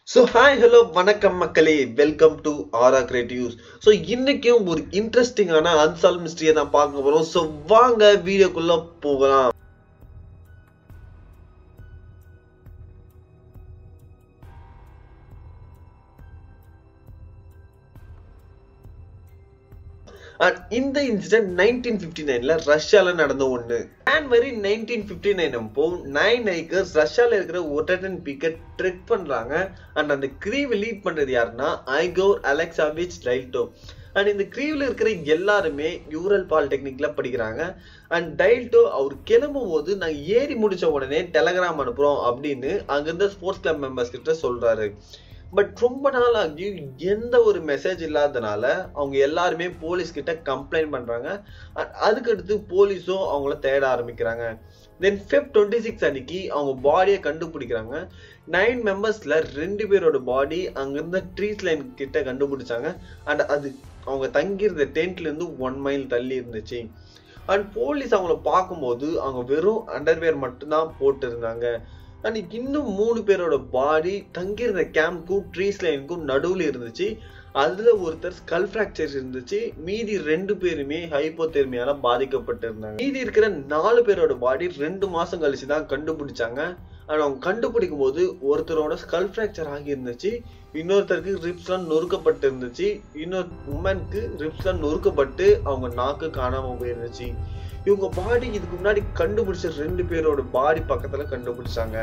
so hi hello வணக்கம் மக்களே welcome to Aura Creatives so இன்னைக்கும் ஒரு இன்ட்ரெஸ்டிங்கான அன்சால்வ் மிஸ்ட்ரியை தான் பார்க்க போகிறோம் ஸோ வாங்க வீடியோக்குள்ள போகலாம் And இந்த இன்சிடென்ட் நைன்டீன் ஃபிஃப்டி நைன்ல ரஷ்யால நடந்த ஒண்ணு ஜான்வரி நைன்டீன் ஃபிஃப்டி நைன் அப்போ நைன் ஐக்கர்ஸ் ரஷ்யால இருக்கிற ஒட்டடன் பீக்கை ட்ரெக் பண்றாங்க அண்ட் அந்த கிரீவை லீட் பண்றது யாருன்னா ஐகோர் அலெக்சாவிச் டைல்டோ அண்ட் இந்த கிரீவ்ல இருக்கிற எல்லாருமே யூரல் பாலிடெக்னிக்ல படிக்கிறாங்க அண்ட் டைல்டோ அவர் கிளம்பும் போது நாங்க ஏறி முடிச்ச உடனே டெலகிராம் அனுப்புறோம் அப்படின்னு அங்கிருந்த ஸ்போர்ட்ஸ் கிளப் மெம்பர்ஸ் கிட்ட சொல்றாரு பட் ரொம்ப நாள் ஆகி எந்த ஒரு மெசேஜ் இல்லாதனால அவங்க எல்லாருமே போலீஸ் கிட்ட கம்ப்ளைண்ட் பண்றாங்க அதுக்கடுத்து போலீஸும் அவங்கள தேட ஆரம்பிக்கிறாங்க தென் ஃபெப் டுவெண்ட்டி சிக்ஸ் அன்னைக்கு அவங்க பாடியை கண்டுபிடிக்கிறாங்க நைன் மெம்பர்ஸ்ல ரெண்டு பேரோட பாடி அங்கிருந்த ட்ரீஸ் லைன் கிட்ட கண்டுபிடிச்சாங்க அண்ட் அது அவங்க தங்கியிருந்த டென்ட்ல இருந்து ஒன் மைல் தள்ளி இருந்துச்சு அண்ட் போலீஸ் அவங்கள பார்க்கும்போது அவங்க வெறும் அண்டர்வேர் மட்டும்தான் போட்டு இருந்தாங்க அண்ட் இன்னும் மூணு பேரோட பாடி தங்கியிருந்த கேம்ப்க்கும் ட்ரீஸ் லைனுக்கும் நடுவில் இருந்துச்சு அதுல ஒருத்தர் ஸ்கல் ஃப்ராக்சர் இருந்துச்சு மீதி ரெண்டு பேருமே ஹைப்போதெர்மியால பாதிக்கப்பட்டு இருந்தாங்க மீதி இருக்கிற நாலு பேரோட பாடி ரெண்டு மாசம் கழிச்சு தான் கண்டுபிடிச்சாங்க அண்ட் அவங்க கண்டுபிடிக்கும் போது ஒருத்தரோட ஸ்கல் ஃப்ராக்சர் ஆகி இருந்துச்சு இன்னொருத்தருக்கு ரிப்ஸ்லாம் நொறுக்கப்பட்டு இருந்துச்சு இன்னொரு உமனுக்கு ரிப்ஸ்லாம் நொறுக்கப்பட்டு அவங்க நாக்கு காணாம போயிருந்துச்சு இவங்க பாடி இதுக்கு முன்னாடி கண்டுபிடிச்ச ரெண்டு பேரோட பாடி பக்கத்துல கண்டுபிடிச்சாங்க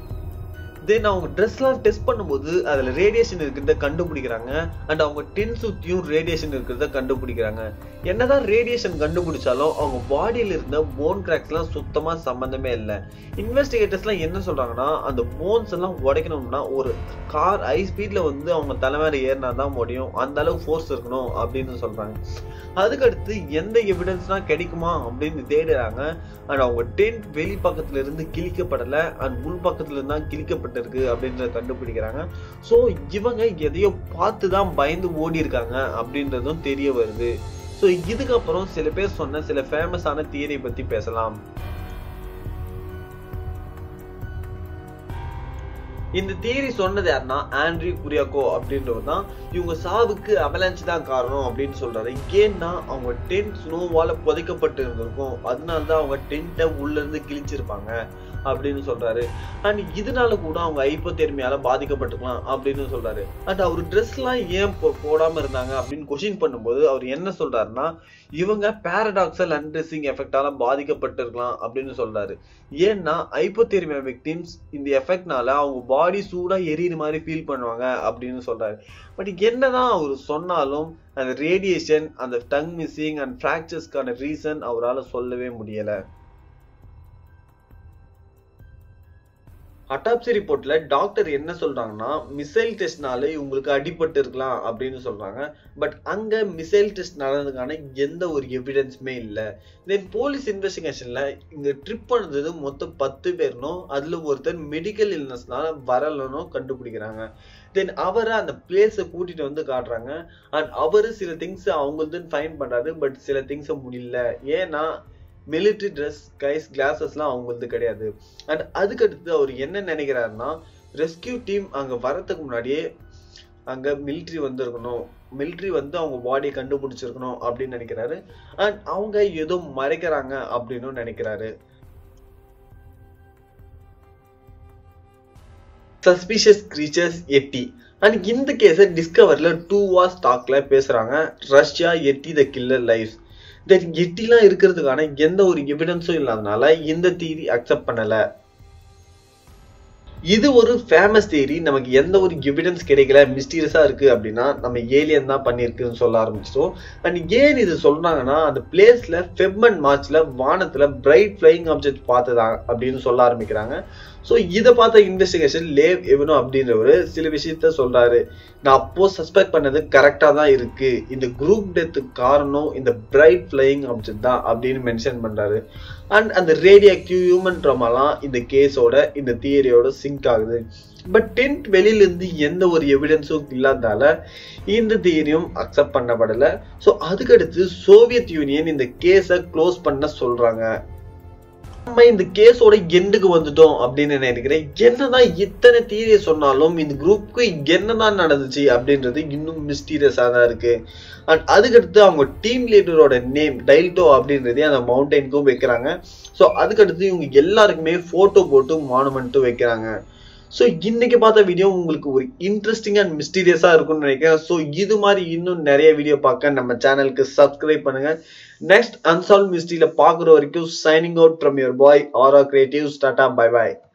தென் அவங்க ட்ரெஸ்லாம் டெஸ்ட் பண்ணும்போது அதுல ரேடியேஷன் இருக்கிறத கண்டுபிடிக்கிறாங்க அண்ட் அவங்க டென் சுத்தியும் ரேடியேஷன் இருக்கிறத கண்டுபிடிக்கிறாங்க என்னதான் ரேடியேஷன் கண்டுபிடிச்சாலும் அவங்க பாடியில இருந்த போன் கிராக்ஸ்லாம் சுத்தமா சம்பந்தமே இல்லை இன்வெஸ்டிகேட்டர்ஸ்லாம் என்ன சொல்றாங்கன்னா அந்த போன்ஸ் எல்லாம் உடைக்கணும்னா ஒரு கார் ஹை ஸ்பீட்ல வந்து அவங்க தலைமையில ஏறினா தான் முடியும் அந்த அளவுக்கு ஃபோர்ஸ் இருக்கணும் அப்படின்னு சொல்றாங்க அதுக்கடுத்து எந்த எவிடன்ஸ்லாம் கிடைக்குமா அப்படின்னு தேடுறாங்க அண்ட் அவங்க டென்ட் வெளி பக்கத்துல இருந்து கிழிக்கப்படல அண்ட் உள் பக்கத்துல இருந்து தான் கிழிக்கப்பட்டிருக்கு அப்படின்றத கண்டுபிடிக்கிறாங்க ஸோ இவங்க எதையோ பார்த்து தான் பயந்து ஓடி இருக்காங்க அப்படின்றதும் தெரிய வருது ஸோ இதுக்கப்புறம் சில பேர் சொன்ன சில ஃபேமஸான தியரி பத்தி பேசலாம் இந்த தியரி சொன்னது யாருன்னா ஆண்ட்ரி குரியாக்கோ அப்படின்றவர் தான் இவங்க சாவுக்கு அவலான்ச் தான் காரணம் அப்படின்னு சொல்றாரு ஏன்னா அவங்க டென்ட் ஸ்னோவால புதைக்கப்பட்டு இருந்திருக்கும் அதனால தான் அவங்க டென்ட்டை உள்ள இருந்து கிழிச்சிருப்பாங்க அப்படின்னு சொல்றாரு அண்ட் இதனால கூட அவங்க ஐப்போதெர்மியால பாதிக்கப்பட்டிருக்கலாம் அப்படின்னு சொல்றாரு அண்ட் அவர் ட்ரெஸ் எல்லாம் ஏன் போடாம இருந்தாங்க அப்படின்னு கொஸ்டின் பண்ணும்போது அவர் என்ன சொல்றாருன்னா இவங்க பேரடாக்சல் அன்ட்ரெஸிங் எஃபெக்டால பாதிக்கப்பட்டிருக்கலாம் அப்படின்னு சொல்றாரு ஏன்னா ஐப்போதெர்மியா விக்டிம்ஸ் இந்த எஃபெக்ட்னால அவங்க பாடி சூடா எரியுற மாதிரி ஃபீல் பண்ணுவாங்க அப்படின்னு சொல்றாரு பட் என்னதான் அவர் சொன்னாலும் அந்த ரேடியேஷன் அந்த டங் மிஸ்ஸிங் அண்ட் ஃப்ராக்சர்ஸ்க்கான ரீசன் அவரால் சொல்லவே முடியல அட்டாப்சி ரிப்போர்ட்ல டாக்டர் என்ன சொல்றாங்கன்னா மிசைல் டெஸ்ட்னால இவங்களுக்கு அடிபட்டு இருக்கலாம் அப்படின்னு சொல்றாங்க பட் அங்க மிசைல் டெஸ்ட் நடந்ததுக்கான எந்த ஒரு எவிடன்ஸுமே இல்லை தென் போலீஸ் இன்வெஸ்டிகேஷன்ல இங்க ட்ரிப் பண்ணது மொத்தம் பத்து பேர்னும் அதுல ஒருத்தர் மெடிக்கல் இல்னஸ்னால வரலனும் கண்டுபிடிக்கிறாங்க தென் அவரை அந்த பிளேஸை கூட்டிட்டு வந்து காட்டுறாங்க அண்ட் அவரு சில திங்ஸ் அவங்களுக்கு ஃபைன் பண்றாரு பட் சில திங்ஸை முடியல ஏன்னா மிலிட்ரி ட்ரெஸ் கைஸ் கிளாஸஸ்லாம் அவங்களுக்கு கிடையாது அண்ட் அதுக்கடுத்து அவர் என்ன நினைக்கிறாருன்னா ரெஸ்கியூ டீம் அங்கே வரத்துக்கு முன்னாடியே அங்கே மிலிட்ரி வந்திருக்கணும் மிலிட்ரி வந்து அவங்க பாடியை கண்டுபிடிச்சிருக்கணும் அப்படின்னு நினைக்கிறாரு அண்ட் அவங்க ஏதோ மறைக்கிறாங்க அப்படின்னு நினைக்கிறாரு சஸ்பிஷியஸ் கிரீச்சர்ஸ் எட்டி அண்ட் இந்த கேஸை டிஸ்கவர்ல டூ வாஸ் டாக்ல பேசுறாங்க ரஷ்யா எட்டி த கில்லர் லைஃப் தென் எட்டிலாம் இருக்கிறதுக்கான எந்த ஒரு எவிடன்ஸும் இல்லாதனால இந்த தியரி அக்செப்ட் பண்ணல இது ஒரு ஃபேமஸ் தியரி நமக்கு எந்த ஒரு எவிடன்ஸ் கிடைக்கல மிஸ்டீரியஸா இருக்கு அப்படின்னா நம்ம ஏலியன் தான் பண்ணிருக்குன்னு சொல்ல ஆரம்பிச்சிட்டோம் அண்ட் ஏன் இது சொல்றாங்கன்னா அந்த பிளேஸ்ல ஃபெப்மன் மார்ச்ல வானத்துல பிரைட் ஃபிளைங் ஆப்ஜெக்ட் பார்த்ததா அப்படின்னு சொல்ல ஆரம்பிக்கிறாங்க ஸோ இதை பார்த்த இன்வெஸ்டிகேஷன் லேவ் எவனோ அப்படின்றவர் சில விஷயத்த சொல்றாரு நான் அப்போ சஸ்பெக்ட் பண்ணது கரெக்டாக தான் இருக்கு இந்த குரூப் டெத்துக்கு காரணம் இந்த பிரைட் ஃபிளையிங் ஆப்ஜெக்ட் தான் அப்படின்னு மென்ஷன் பண்றாரு அண்ட் அந்த ரேடியாக்டிவ் ஹியூமன் ட்ராமாலாம் இந்த கேஸோட இந்த தியரியோட சிங்க் ஆகுது பட் டென்ட் வெளியில இருந்து எந்த ஒரு எவிடன்ஸும் இல்லாதால இந்த தியரியும் அக்செப்ட் பண்ணப்படல ஸோ அதுக்கடுத்து சோவியத் யூனியன் இந்த கேஸை க்ளோஸ் பண்ண சொல்றாங்க நம்ம இந்த கேஸோட எண்டுக்கு வந்துட்டோம் அப்படின்னு நினைக்கிறேன் என்னதான் இத்தனை தீரிய சொன்னாலும் இந்த குரூப்புக்கு என்னதான் நடந்துச்சு அப்படின்றது இன்னும் மிஸ்டீரியஸா தான் இருக்கு அண்ட் அதுக்கடுத்து அவங்க டீம் லீடரோட நேம் டைல்டோ அப்படின்றதே அந்த மவுண்டெயினுக்கும் வைக்கிறாங்க ஸோ அதுக்கடுத்து இவங்க எல்லாருக்குமே போட்டோ போட்டு மானுமெண்ட்டும் வைக்கிறாங்க ஸோ இன்னைக்கு பார்த்த வீடியோ உங்களுக்கு ஒரு இன்ட்ரெஸ்டிங் அண்ட் மிஸ்டீரியஸாக இருக்கும்னு நினைக்கிறேன் ஸோ இது மாதிரி இன்னும் நிறைய வீடியோ பார்க்க நம்ம சேனலுக்கு சப்ஸ்கிரைப் பண்ணுங்க நெக்ஸ்ட் அன்சால்வ் மிஸ்ட்ரியில பார்க்குற வரைக்கும் signing out from your boy Aura Creatives tata bye bye